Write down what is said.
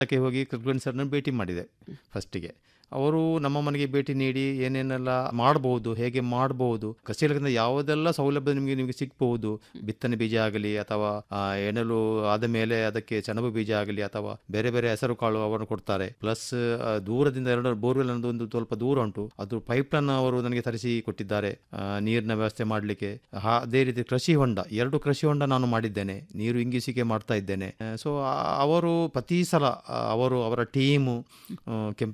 ಅದಕ್ಕೆ ಹೋಗಿ ಕೃಷ್ಣ ಸರ್ನ ಭೇಟಿ ಮಾಡಿದೆ ಫಸ್ಟಿಗೆ ಅವರು ನಮ್ಮ ಮನೆಗೆ ಭೇಟಿ ನೀಡಿ ಏನೇನೆಲ್ಲ ಮಾಡಬಹುದು ಹೇಗೆ ಮಾಡಬಹುದು ಕೃಷಿ ಇಲಾಖೆಯಿಂದ ಯಾವುದೆಲ್ಲ ಸೌಲಭ್ಯ ನಿಮಗೆ ನಿಮಗೆ ಸಿಗ್ಬಹುದು ಬಿತ್ತನೆ ಬೀಜ ಆಗಲಿ ಅಥವಾ ಆ, ಎಣಲು ಆದ ಮೇಲೆ ಅದಕ್ಕೆ ಸೆಣಬು ಬೀಜ ಆಗಲಿ ಅಥವಾ ಬೇರೆ ಬೇರೆ ಹೆಸರು ಕಾಳು ಅವರು ಕೊಡ್ತಾರೆ ಪ್ಲಸ್ ದೂರದಿಂದ ಎರಡು ಬೋರ್ವೆಲ್ ಅನ್ನೋದು ಒಂದು ಸ್ವಲ್ಪ ದೂರ ಉಂಟು ಅದು ಪೈಪ್ ಲೈನ್ ಅವರು ನನಗೆ ತರಿಸಿ ಕೊಟ್ಟಿದ್ದಾರೆ ಆ, ನೀರಿನ ವ್ಯವಸ್ಥೆ ಮಾಡಲಿಕ್ಕೆ ಅದೇ ರೀತಿ ಕೃಷಿ ಹೊಂಡ ಎರಡು ಕೃಷಿ ಹೊಂಡ ನಾನು ಮಾಡಿದ್ದೇನೆ ನೀರು ಇಂಗಿಸಿಕೆ ಮಾಡ್ತಾ ಇದ್ದೇನೆ ಸೊ ಅವರು ಪ್ರತಿ ಸಲ ಆ, ಅವರು ಅವರ ಟೀಮು ಕೆಂಪು